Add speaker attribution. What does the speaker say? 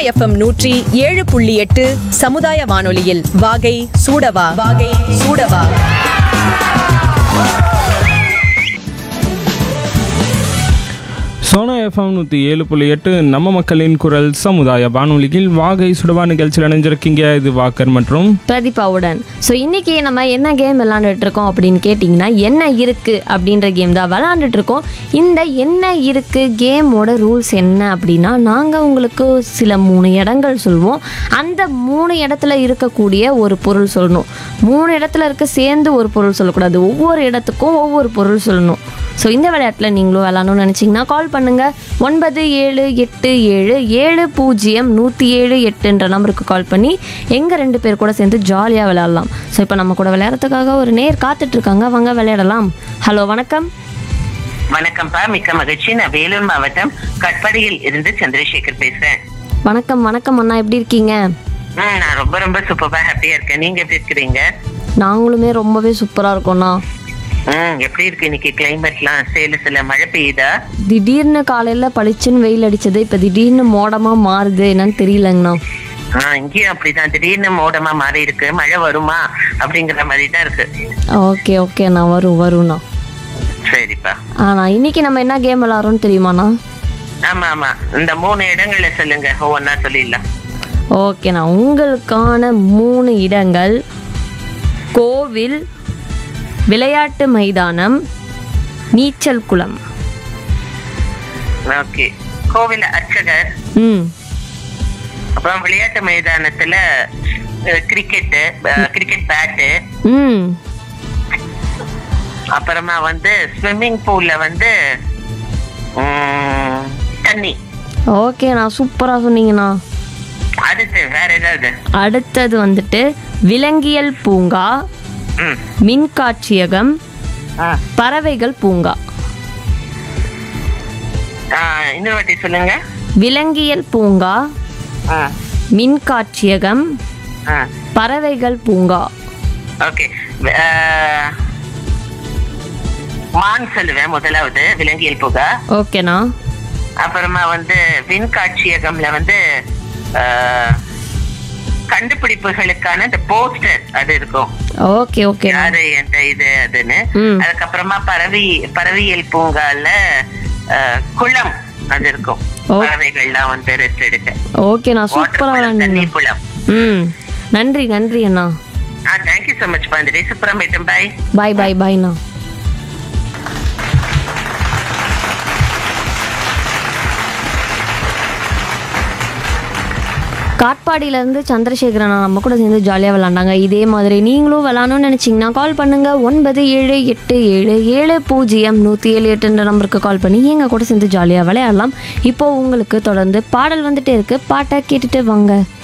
Speaker 1: FM நூற்றி ஏழு புள்ளி எட்டு சமுதாய வானொலியில் வாகை சூடவா வாகை சூடவா
Speaker 2: சோனா எஃப்எம் நூற்றி ஏழு புள்ளி எட்டு நம்ம மக்களின் குரல் சமுதாய வானொலியில் வாகை சுடவா நிகழ்ச்சியில் இணைஞ்சிருக்கீங்க இது வாக்கர் மற்றும்
Speaker 3: பிரதீபாவுடன் ஸோ இன்னைக்கு நம்ம என்ன கேம் விளாண்டுட்டு இருக்கோம் அப்படின்னு கேட்டிங்கன்னா என்ன இருக்கு அப்படின்ற கேம் தான் விளாண்டுட்டு இருக்கோம் இந்த என்ன இருக்கு கேமோட ரூல்ஸ் என்ன அப்படின்னா நாங்கள் உங்களுக்கு சில மூணு இடங்கள் சொல்லுவோம் அந்த மூணு இடத்துல இருக்கக்கூடிய ஒரு பொருள் சொல்லணும் மூணு இடத்துல இருக்க சேர்ந்து ஒரு பொருள் சொல்லக்கூடாது ஒவ்வொரு இடத்துக்கும் ஒவ்வொரு பொருள் சொல்லணும் ஸோ இந்த விளையாட்டில் நீங்களும் விளாடணும்னு நினச்சிங்கன்னா கால் பண்ணுங்கள் ஒன்பது ஏழு எட்டு ஏழு ஏழு பூஜ்ஜியம் நூற்றி ஏழு எட்டுன்ற நம்பருக்கு கால் பண்ணி எங்கள் ரெண்டு பேர் கூட சேர்ந்து ஜாலியாக விளையாடலாம் ஸோ இப்போ நம்ம கூட விளையாடுறதுக்காக ஒரு நேர் காத்துட்ருக்காங்க வாங்க விளையாடலாம் ஹலோ வணக்கம்
Speaker 4: வணக்கம்ப்பா மிக்க மகிழ்ச்சி நான் வேலூர் மாவட்டம் கட்பாடியில் இருந்து சந்திரசேகர் பேசுறேன்
Speaker 3: வணக்கம் வணக்கம் அண்ணா எப்படி இருக்கீங்க
Speaker 4: ம், நான் ரொம்ப ரொம்ப சூப்பரா ஹாப்பியா இருக்கேன் நீங்க எப்படி இருக்கிறீங்க
Speaker 3: நாங்களுமே ரொம்பவே சூப்பராக இருக்கோண்ணா
Speaker 4: ம் எப்படி இருக்கு இன்னைக்கு கிளைமேட்லாம் சேலத்துல மழை பெய்யுதா
Speaker 3: திடீர்னு காலையில் பளிச்சுன்னு வெயில் அடிச்சது இப்போ திடீர்னு மோடமாக மாறுது என்னன்னு தெரியலங்கண்ணா
Speaker 4: ஆ இங்கேயும் அப்படிதான் திடீர்னு மோடமா மாறி இருக்கு மழை வருமா அப்படிங்கிற மாதிரி தான் இருக்கு
Speaker 3: ஓகே ஓகே அண்ணா வரும் வரும்ண்ணா
Speaker 4: சரிப்பா
Speaker 3: ஆனா இன்னைக்கு நம்ம என்ன கேம் விளாட்றோம்னு தெரியுமாண்ணா
Speaker 4: ஆமா ஆமா இந்த மூணு இடங்களை சொல்லுங்க ஒவ்வொன்னா சொல்லிடலாம்
Speaker 3: ஓகேண்ணா உங்களுக்கான மூணு இடங்கள் கோவில் விளையாட்டு மைதானம் நீச்சல் குளம்
Speaker 4: ஓகே கோவில் அர்ச்சகர்
Speaker 3: ம்
Speaker 4: அப்புறம் விளையாட்டு மைதானத்துல கிரிக்கெட்டு கிரிக்கெட் பேட்டு
Speaker 3: ம்
Speaker 4: அப்புறமா வந்து ஸ்விம்மிங் பூல்ல வந்து ம், தண்ணி
Speaker 3: ஓகேண்ணா சூப்பராக சொன்னீங்கண்ணா
Speaker 4: அடுத்து வேற ஏதாவது
Speaker 3: அடுத்தது வந்துட்டு விலங்கியல் பூங்கா
Speaker 4: ம்
Speaker 3: மின்காட்சியகம்
Speaker 4: ஆ.
Speaker 3: பறவைகள் பூங்கா
Speaker 4: ஆ, இன்னொரு வாட்டி சொல்லுங்க
Speaker 3: விலங்கியல் பூங்கா
Speaker 4: ஆ
Speaker 3: மின்காட்சியகம்
Speaker 4: ஆ
Speaker 3: பறவைகள் பூங்கா
Speaker 4: ஓகே மான் சொல்லுவேன் முதலாவது விலங்கியல் புகா
Speaker 3: ஓகேண்ணா
Speaker 4: அப்புறமா வந்து விண்காட்சியகம்ல வந்து ஆ, கண்டுபிடிப்புகளுக்கான இந்த போஸ்டர் அது இருக்கும்
Speaker 3: ஓகே ஓகேண்ணா
Speaker 4: யாரு எந்த இது அதுன்னு
Speaker 3: ம்.
Speaker 4: அதுக்கப்புறமா பறவை பறவையியல் பூங்கால ஆ, குளம் அது இருக்கும்
Speaker 3: ஓ.
Speaker 4: பறவைகள்லாம் வந்து ரெஸ்ட் எடுக்க
Speaker 3: ஓகேண்ணா
Speaker 4: Water
Speaker 3: சூப்பராக
Speaker 4: குளம், தண்ணி
Speaker 3: விளாண்டுங்க
Speaker 4: குளம்
Speaker 3: ம் நன்றி நன்றி அண்ணா
Speaker 4: ஆ தேங்க்யூ so மச் பாந்திரி சூப்பரா மேட்டம் பாய்
Speaker 3: பாய் பாய் பாய்ண்ணா காட்பாடியிலேருந்து சந்திரசேகரன் அண்ணா நம்ம கூட சேர்ந்து ஜாலியாக விளாண்டாங்க இதே மாதிரி நீங்களும் விளாடணும்னு நினச்சிங்கன்னா கால் பண்ணுங்கள் ஒன்பது ஏழு எட்டு ஏழு ஏழு பூஜ்ஜியம் நூற்றி ஏழு எட்டுன்ற நம்பருக்கு கால் பண்ணி எங்கள் கூட சேர்ந்து ஜாலியாக விளையாடலாம் இப்போ உங்களுக்கு தொடர்ந்து பாடல் வந்துட்டே இருக்கு பாட்டை கேட்டுட்டு வாங்க